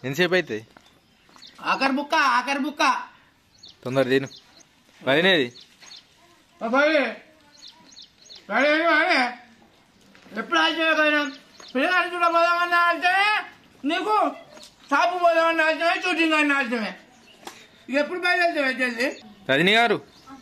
ఎంతసేపు అవుతుంది ఆఖరి బుక్క ఆఖరి బుక్క తొందర తిను వదినేది బాబాయ్ రెడీ అయ్యి వాడే. ఎప్పుడు ఆశ్చర్యకైనా పిల్లగాని చూడ పోదామన్నా ఆశ్చర్యమే నీకు షాపు పోదామన్నా ఆశ్చర్యమే షూటింగ్ అన్న ఆశ్చర్యమే ఇక ఎప్పుడు బయలుదేరుతావు వచ్చేసి రజనీ గారు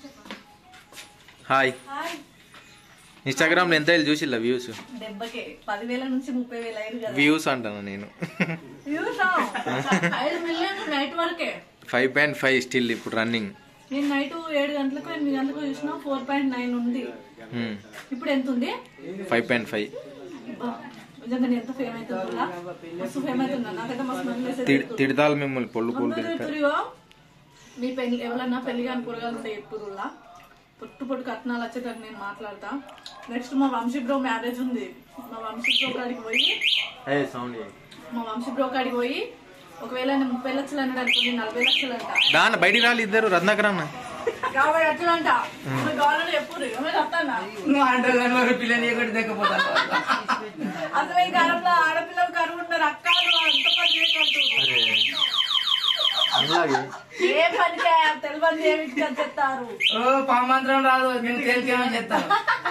హాయ్ ఇన్స్టాగ్రామ్లో ఎంత వెళ్ళి చూసిల్లా వ్యూస్ దెబ్బకే పదివేల నుంచి ముప్పై వేలు అయ్యారు కదా వ్యూస్ అంటాను నేను చూసా ఐదు మిలియన్ నైట్ వరకే ఫైవ్ పాయింట్ ఫైవ్ స్టిల్ ఇప్పుడు రన్నింగ్ నేను నైట్ ఏడు గంటలకు ఎనిమిది గంటలకు చూసిన ఫోర్ పాయింట్ నైన్ ఉంది ఇప్పుడు ఎంత ఉంది ఫైవ్ పాయింట్ ఫైవ్ అబ్బా, నిజంగా నేను ఎంత ఫేమ్ అవుతుందా మస్తు ఫేమ్ అవుతున్నా నాకైతే మస్తు మంది message పెడుతుర్రు. తిడతాలు మిమ్మల్ని పొల్లు పొల్లు అందరూ తిడతారు చెప్పురుగో, మీ పెళ్లి ఎవరన్నా పెళ్లి కాని కూరగాయలు ఉంటే చెప్పురులా పొట్టు పొట్టు కట్నాలు వచ్చేటట్టు నేను మాట్లాడతా నెక్స్ట్ మా వంశీ బ్రో మ్యారేజ్ ఉంది మా వంశీ బ్రో కాడికి పోయి సౌండ్ మా వంశీ బ్రో కాడికి పోయి ఒకవేళ ఆయన ముప్పై లక్షలు అన్నాడు అనుకోండి నలభై లక్షలు అంట దాని బయటికి రాలి ఇద్దరు రత్నాకరన్న యాభై లక్షలు అంట మీకు కావాలని చెప్పురు ఏమైనా చెప్తానా నువ్వు అంటే పిల్లని ఎక్కడ దిక్కపోతాను అసలు ఈ కాలంలో ఆడపిల్లలు కరువు ఉన్నారు అక్క అంత పని చేయకంటారు. ఏ పనికే తెలియదు ఏమి చెప్తారు ఓ పామంత్రం రాదు నేను తేలికేమని చెప్తాను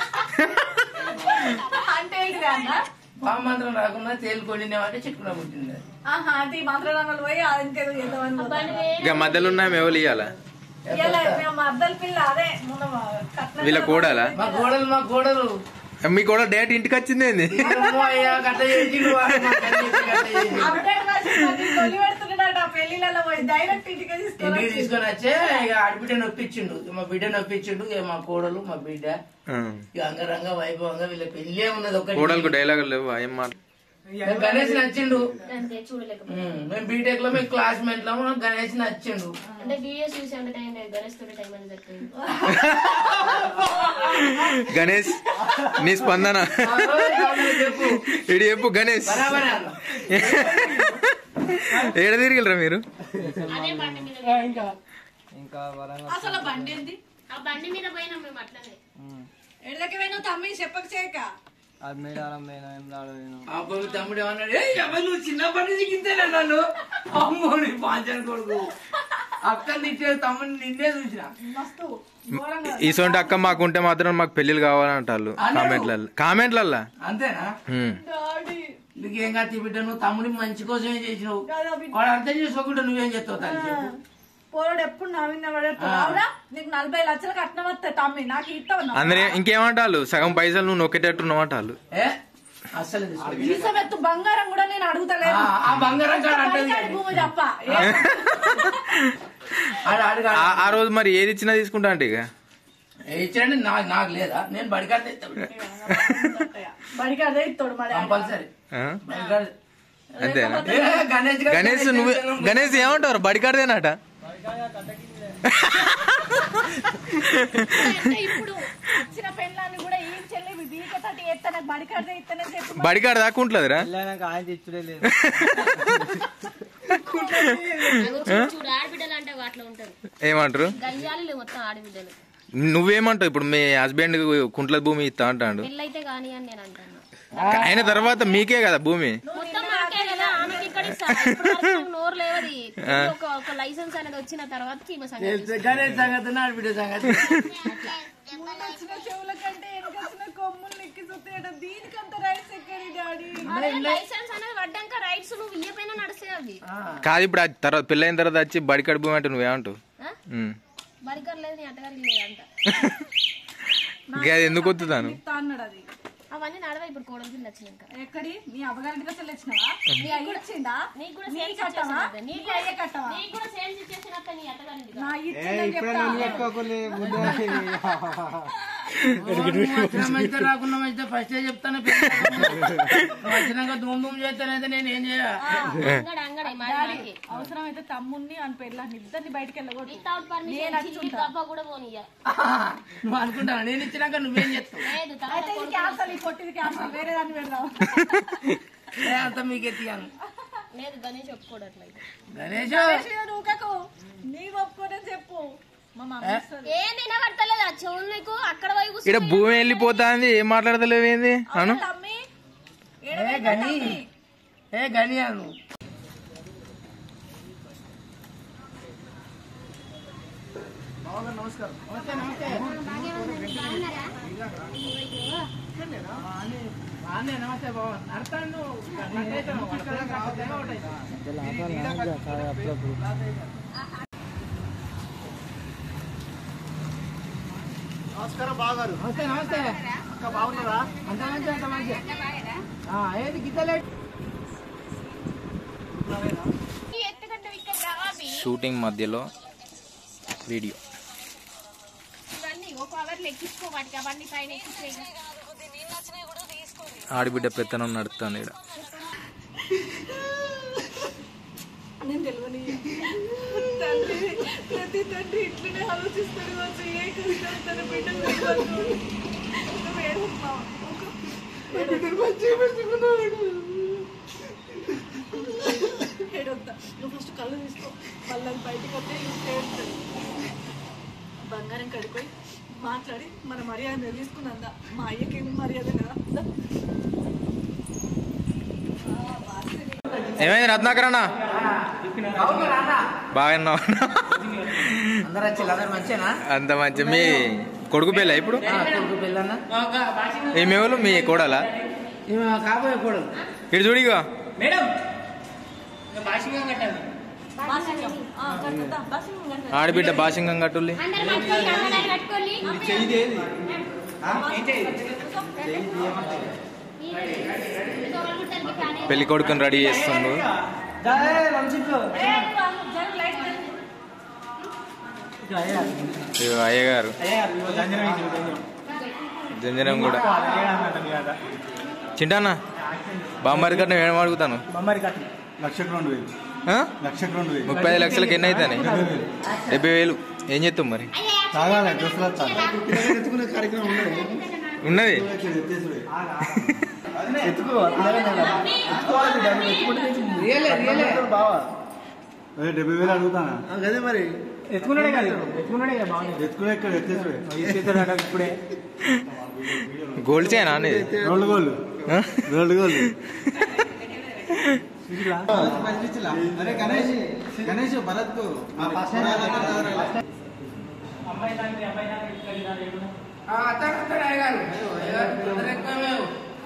అంటే ఏంటిది అన్న పామంత్రం రాకుండా తేలుకొని అంటే చిక్కున పుట్టింది ఆహా అది మంత్రాలు పోయి అది ఇంకేదో చేద్దామని పోతాను. ఇక మధ్యలో ఉన్నాయి ఎవరు ఇవ్వాలా ఇయ్యాల మేము మా అద్దల పిల్ల అదే మొన్న కట్నం వీళ్ళ కోడాలా మా గోడలు మా గోడలు మీ కూడా డేట్ ఇంటికి వచ్చింది ఏంది అమ్మో అయ్యా గట్ట చేసిండు వాడు, మా కన్ను చేసి గట్ట చేసిండు. అప్డేట్ రాసి పది తొలి పెడుతున్నాడట పెళ్లిళ్ళలో పోయి డైరెక్ట్ ఇంటికి ఇంటికి తీసుకొని తీసుకొని వచ్చే ఇక ఆడబిడ్డ నొప్పించిండు ఇక మా బిడ్డ నొప్పించిండు ఇక మా కోడలు మా బిడ్డ ఆ. ఇక అంగరంగ వైభవంగా వీళ్ళ పెళ్ళే ఉన్నది ఒకటి కోడలకు డైలాగులు లేవు ఏం మాట మేము గణేష్ నచ్చిండు అంతే చూడలేకపోతే ఉమ్, మేము బీటెక్ లో మేము క్లాస్మేట్ లో మాకు గణేష్ నచ్చిండు అంటే వీడియోస్ చూసి అంటే టైం లేదు గణేష్ తోటి టైం అనేది దొరికింది గణేష్ నీ స్పందన ఆ, ఓయ్, కావాలి చెప్పు ఇడి చెప్పు గణేష్ బరాబరే అన్న. ఏడ తిరిగిలరా మీరు అదే బండి మీద అసలు బండి ఏంది ఆ బండి మీద పోయినాం మేము అట్లనే ఎడదకి పోయినా తమ్మి చెప్పక చేయక ఆ పోయి తమ్ముడు ఏమన్నాడు ఏ ఎవరు నువ్వు చిన్నప్పటి నుంచి గింతేనా నన్ను అమ్మో నీ పాంచని కొడుకు అక్క తిట్టే తమ్ముడిని నిన్నే చూసిన మస్తు ఘోరంగా ఈసొంటి అక్క మాకుంటే మాత్రం మాకు పెళ్లిళ్ళు కావాలంటారు కామెంట్లల్లో కామెంట్లల్లా అంతేనా ఉమ్. డాడీ నీకేం కాదు బిడ్డ నువ్వు తమ్ముడి మంచి కోసమే చేసినావు కదా బిడ్డ. వాడు అర్థం చేసుకోకుండా నువ్వేం చేస్తావు తల్లి చెప్పు పోరాడు ఎప్పుడు నవ్విన పడేస్తాడు అవునా నీకు నలభై లక్షలు కట్నం వస్తాయి తమ్మి నాకు ఇస్తావు అందరే ఇంకేమంటారు సగం పైసలు నువ్వు నొక్కేటట్టున్నావు అంటారు ఏ అస్సలు తీసుకో. ఈసమెత్తు బంగారం కూడా నేను అడుగుతలేదు ఆ, ఆ బంగారం కాడ అంటది పైకాడి కానీ. భూమి తప్ప ఏ ఆడు ఆడు కాడు. ఆ- ఆ రోజు మరి ఏది ఇచ్చినా తీసుకుంటా అంటే ఇక ఏ ఇచ్చాడంటే నాకు నాకు లేదా నేను బడికాడ తెస్తాను బడికి అదే ఇస్తాడు మరి కంపల్సరీ ఆ? బడికాడ అంతేనా ఏ, గణేష్ గారు గణేష్ నువ్వు గణేష్ ఏమంటారు బడికాడదేనట అంటే ఇప్పుడు ఇచ్చిన పెళ్ళాన్ని కూడా ఈ చెల్లి బీకతోటి ఎత్తనే బడికి అదే ఇస్తనే చెప్పి బడికాడ దాకా ఉంటుందిరా చూడు చూడు, ఆడబిడ్డలు అంటే అట్లా ఉంటారు ఏమంటారు గయ్యాలి మొత్తం ఆడబిడ్డలు నువ్వేమంటావు ఇప్పుడు మీ హస్బెండ్ కుంట్ల భూమి ఇస్తా అంటాడు పెళ్ళైతే కాని అని నేను అంటాను అయిన తర్వాత మీకే కదా భూమి మొత్తం మాకే కదా ఆమెకి ఇక్కడ ఇస్తారు ఇప్పటి వరకు నాకు నోరు లేవది ఒక ఒక లైసెన్స్ అనేది వచ్చిన తర్వాత ఈమె సంగతి గణేష్ సంగతి ఆడబిడ్డ సంగతి వచ్చిన చెవుల కంటే వెనకొచ్చిన కొమ్ములు నెక్కి చూస్తాయట దీనికంత రైట్స్ ఎక్కడి డాడీ అరే లైసెన్స్ అనేది పడ్డాక రైట్స్ నువ్వు ఇయ్యపైన నడుస్తాయి అవి కాదు ఇప్పుడు ఆ తర్వాత పెళ్ళైన తర్వాత వచ్చి బడికాడ భూమి అంటే నువ్వేమంటావు ఆ? ఉమ్. బరికర్ లేదు నీ అత్తగారి లేదంట ఇక అది ఎందుకు వద్దుతాను ఇస్తా అన్నాడు అది అవన్నీ నడవ ఇప్పుడు కోడలు కింద వచ్చినాక ఎక్కడి మీ అవ్వగారింటికి అసలు వచ్చినావా నీ అయ్య ఇచ్చిందా నీకు కూడా నీ సేమ్ కట్టవా సిచ్యువేషన్ నీ నీకు అయ్య కట్టవా నీకు కూడా సేమ్ సిచ్యువేషన్ అత్త నీ అత్తగారింటికి నా ఇచ్చిందని చెప్తా వచ్చిన మంచిదే రాకున్న మంచిదే ఫస్ట్ చెప్తాను నువ్వు వచ్చినాక ధూమ్ ధూమ్ చేస్తానైతే నేను ఏం చేయ అంగడ అంగడ మరి నాకే. అవసరమైతే తమ్ముణ్ణి అని పెళ్ళాన్ని ఇద్దరిని బయటికి వెళ్ళకూడదు వితౌట్ పర్మిషన్ చిల్లి గబ్బ కూడా పోనీయ నువ్వు అనుకుంటావు నేను ఇచ్చినాక నువ్వేం చేస్తావు లేదు తా- అయితే ఇది క్యాన్సల్ ఈ కొట్టిది క్యాన్సల్ వేరే దాన్ని పెడదాం ఏ అంత మీకు ఎత్తిగాను లేదు గణేష్ ఒప్పుకోడు అట్లయితే గణేష్ నువ్వుకకు నీ ఒప్పుకోనని చెప్పు మా మమ్మీ వస్తుంది. ఏం తినబడతలేదు ఆ చెవులు నీకు అక్కడ పోయి కూర్చో. ఇక్కడ భూమి వెళ్ళిపోతాంది ఏం మాట్లాడతలేవు ఏంది అను తమ్మి ఏ గని ఏ గని అను నమస్తే నమస్తే బాగుంది నమస్తే బాబు నడతాను నమస్కారం బాగారు నమస్తే నమస్తే ఇంకా బాగున్నారా అంత మంచి అంత మంచి ఆ, ఏది గిద్దలే షూటింగ్ మధ్యలో వీడియో ఇవన్నీ ఒక అవర్ లెక్కించుకో వాటికి అవన్నీ పైన ఎక్కించేయి ఆడిబిడ్డ పెత్తనం నడుస్తుంది ఇక్కడ నేను తెలియని తండ్రి ప్రతి తండ్రి ఇట్లనే ఆలోచిస్తాడు వచ్చి ఏ కష్టం తన బిడ్డ ఏడొద్దా నువ్వు ఫస్ట్ కళ్ళు తీసుకో వాళ్ళని బయటకు వస్తే ఏడుతుంది బంగారం కడిపోయి మాట్లాడి మన మర్యాద తీసుకున్నందా మా అయ్యకేమి మర్యాద కదా దా. ఏమైంది రత్నాకర్ అన్న బాగా అందరు వచ్చి అందరు మంచినా అంత మంచి మీ కొడుకు పెళ్ళ ఇప్పుడు కొడుకు పెళ్ళన్నా ఏమేవాళ్ళు మీ కోడలా ఈమె కాబోయే కూడదు ఇటు చూడిగా మేడం భాషగా కట్టాలి ఆ, కట్టుదా. బస్ ఇంక ఆడిబిడ్డ భాషంగం కట్టుల్లి అందరు కట్టుకోండి అందరు కట్టుకోండి పెళ్లి కొడుకుని రెడీ చేస్తుండు ఇదిగో అయ్యగారు జంజనం కూడా చింటాన్న బామ్మారి కట్నం ఏం అడుగుతాను లక్షకు రెండు వేలు ఆ? లక్షకు రెండు వేలు ముప్పై ఐదు లక్షలకి ఎన్ని అవుతాయి డెబ్బై వేలు ఏం చేస్తాం మరి తాగాలి డ్రెస్సులు వచ్చాలి ఎత్తుకునే కార్యక్రమం ఉండదు ఉన్నది ఎత్తుకో రియలే రియలే బావా అదే డెబ్బై వేలు అడుగుతానా అదే మరి ఎత్తుకున్నాడే కదా ఎత్తుకున్నాడే కదా బాగుంది ఎత్తుకునే ఇక్కడ ఎత్తేసుడే ఇప్పుడే గోల్డ్ చేయనా అనేది రెండు గోళ్ళు ఆ? రెండు గోళ్ళు అరే గణేష్ గణేష్ భరత్ కు అతను అయ్యగారు ఎక్కువ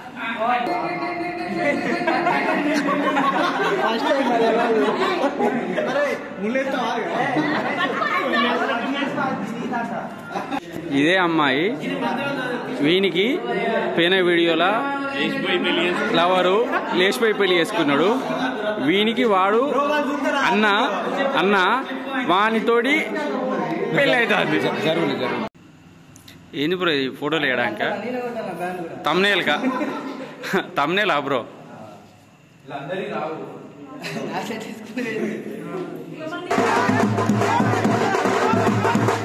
ఇదే అమ్మాయి వీనికి పోయిన వీడియోలా లవరు లేచిపోయి పెళ్లి చేసుకున్నాడు వీనికి వాడు అన్న అన్న వానితోటి పెళ్ళి అవుతుంది జరుగులే జరుగు ఏంది బ్రో ఈ ఫోటోలు వేయడాక తమ్నేల్కా తమ్నేలా బ్రో తీసుకునే